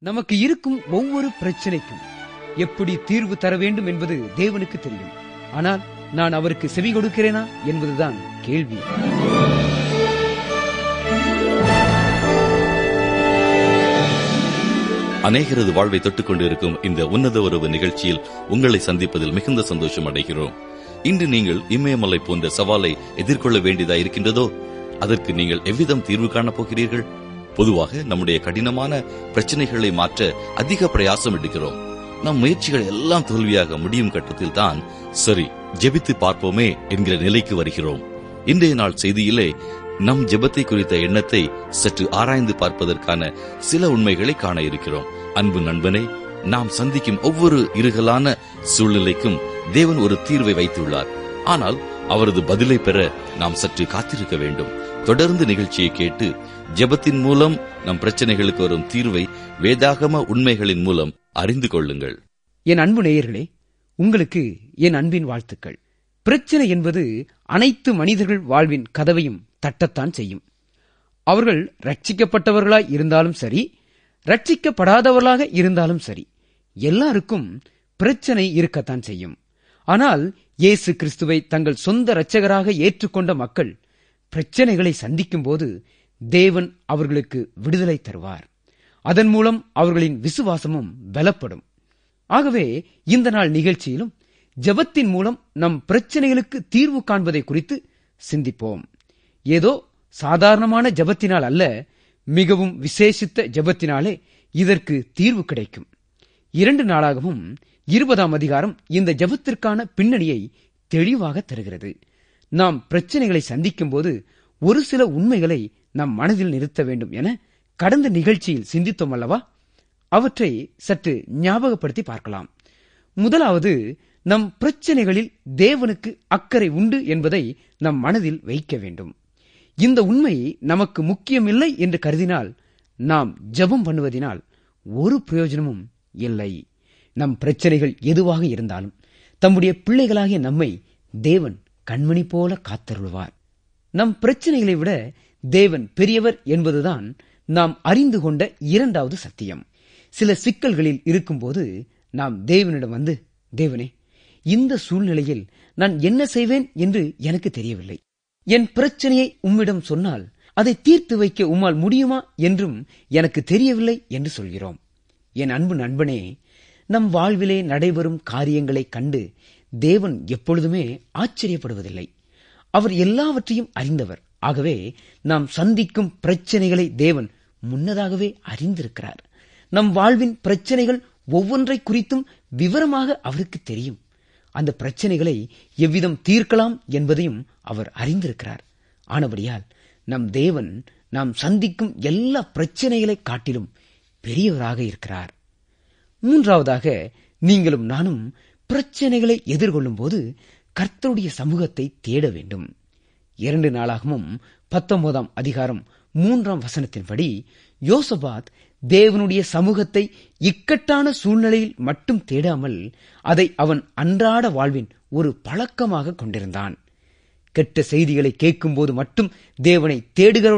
நமக்கு இருக்கும் ஒவ்வொரு பிரச்சனைக்கும் எப்படி தீர்வு தர வேண்டும் என்பது தேவனுக்கு தெரியும் ஆனால் நான் அவருக்கு செவி கொடுக்கிறேனா என்பதுதான் கேள்வி அநேகரது வாழ்வை தொட்டுக் கொண்டிருக்கும் இந்த உன்னத உறவு நிகழ்ச்சியில் உங்களை சந்திப்பதில் மிகுந்த சந்தோஷம் அடைகிறோம் இன்று நீங்கள் இமயமலை போன்ற சவாலை எதிர்கொள்ள வேண்டியதா இருக்கின்றதோ அதற்கு நீங்கள் எவ்விதம் தீர்வு காணப் போகிறீர்கள் பொதுவாக நம்முடைய கடினமான பிரச்சனைகளை மாற்ற அதிக பிரயாசம் எடுக்கிறோம் நம் முயற்சிகள் எல்லாம் தோல்வியாக முடியும் கட்டத்தில் தான் சரி ஜெபித்து பார்ப்போமே என்கிற நிலைக்கு வருகிறோம் இன்றைய நாள் செய்தியிலே நம் ஜெபத்தை குறித்த எண்ணத்தை சற்று ஆராய்ந்து பார்ப்பதற்கான சில உண்மைகளை காண இருக்கிறோம் அன்பு நண்பனே நாம் சந்திக்கும் ஒவ்வொரு இருகலான சூழ்நிலைக்கும் தேவன் ஒரு தீர்வை வைத்துள்ளார் ஆனால் அவரது பதிலை பெற நாம் சற்று காத்திருக்க வேண்டும் தொடர்ந்து நிகழ்ச்சியை கேட்டு ஜெபத்தின் மூலம் நம் பிரச்சனைகளுக்கு வரும் தீர்வை வேதாகம உண்மைகளின் மூலம் அறிந்து கொள்ளுங்கள் என் அன்பு நேயர்களே உங்களுக்கு என் அன்பின் வாழ்த்துக்கள் பிரச்சனை என்பது அனைத்து மனிதர்கள் வாழ்வின் கதவையும் தட்டத்தான் செய்யும் அவர்கள் ரட்சிக்கப்பட்டவர்களாய் இருந்தாலும் சரி ரட்சிக்கப்படாதவர்களாக இருந்தாலும் சரி எல்லாருக்கும் பிரச்சனை இருக்கத்தான் செய்யும் ஆனால் இயேசு கிறிஸ்துவை தங்கள் சொந்த இரட்சகராக ஏற்றுக்கொண்ட மக்கள் பிரச்சனைகளை சந்திக்கும் போது தேவன் அவர்களுக்கு விடுதலை தருவார் அதன் மூலம் அவர்களின் விசுவாசமும் பலப்படும் ஆகவே இந்த நாள் நிகழ்ச்சியிலும் ஜெபத்தின் மூலம் நம் பிரச்சனைகளுக்கு தீர்வு காண்பதை குறித்து சிந்திப்போம் ஏதோ சாதாரணமான ஜெபத்தினால் அல்ல மிகவும் விசேஷித்த ஜெபத்தினாலே இதற்கு தீர்வு கிடைக்கும் இரண்டு நாளாகவும் இருபதாம் அதிகாரம் இந்த ஜெபத்திற்கான பின்னணியை தெளிவாக தருகிறது நாம் பிரச்சனைகளை சந்திக்கும் போது ஒரு சில உண்மைகளை நம் மனதில் நிறுத்த வேண்டும் என கடந்த நிகழ்ச்சியில் சிந்தித்தோம் அல்லவா அவற்றை சற்று ஞாபகப்படுத்தி பார்க்கலாம் முதலாவது நம் பிரச்சனைகளில் தேவனுக்கு அக்கறை உண்டு என்பதை நம் மனதில் வைக்க வேண்டும் இந்த உண்மை நமக்கு முக்கியமில்லை என்று கருதினால் நாம் ஜெபம் பண்ணுவதினால் ஒரு பிரயோஜனமும் இல்லை நம் பிரச்சனைகள் எதுவாக இருந்தாலும் தம்முடைய பிள்ளைகளாகிய நம்மை தேவன் கண்மணி போல காத்தருள்வார் நம் பிரச்சனைகளை விட தேவன் பெரியவர் என்பதுதான் நாம் அறிந்து கொண்ட இரண்டாவது சத்தியம் சில சிக்கல்களில் இருக்கும்போது நாம் தேவனிடம் வந்து தேவனே இந்த சூழ்நிலையில் நான் என்ன செய்வேன் என்று எனக்கு தெரியவில்லை என் பிரச்சனையை உம்மிடம் சொன்னால் அதை தீர்த்து வைக்க உம்மால் முடியுமா என்றும் எனக்கு தெரியவில்லை என்று சொல்கிறோம் என் அன்பு நண்பனே நம் வாழ்விலே நடைபெறும் காரியங்களைக் கண்டு தேவன் எப்பொழுதுமே ஆச்சரியப்படுவதில்லை அவர் எல்லாவற்றையும் அறிந்தவர் ஆகவே நாம் சந்திக்கும் பிரச்சனைகளை தேவன் முன்னதாகவே அறிந்திருக்கிறார் நம் வாழ்வின் பிரச்சனைகள் ஒவ்வொன்றை குறித்தும் விவரமாக அவருக்கு தெரியும் அந்த பிரச்சனைகளை எவ்விதம் தீர்க்கலாம் என்பதையும் அவர் அறிந்திருக்கிறார் ஆனபடியால் நம் தேவன் நாம் சந்திக்கும் எல்லா பிரச்சனைகளை காட்டிலும் பெரியவராக இருக்கிறார் மூன்றாவதாக நீங்களும் நானும் பிரச்சனைகளை எதிர்கொள்ளும் போது கர்த்தருடைய சமூகத்தை தேட வேண்டும் இரண்டு நாளாகவும் பத்தொன்பதாம் அதிகாரம் மூன்றாம் வசனத்தின்படி யோசபாத் தேவனுடைய சமூகத்தை இக்கட்டான சூழ்நிலையில் மட்டும் தேடாமல் அதை அவன் அன்றாட வாழ்வின் ஒரு பழக்கமாக கொண்டிருந்தான் கெட்ட செய்திகளை கேட்கும்போது மட்டும் தேவனை தேடுகிற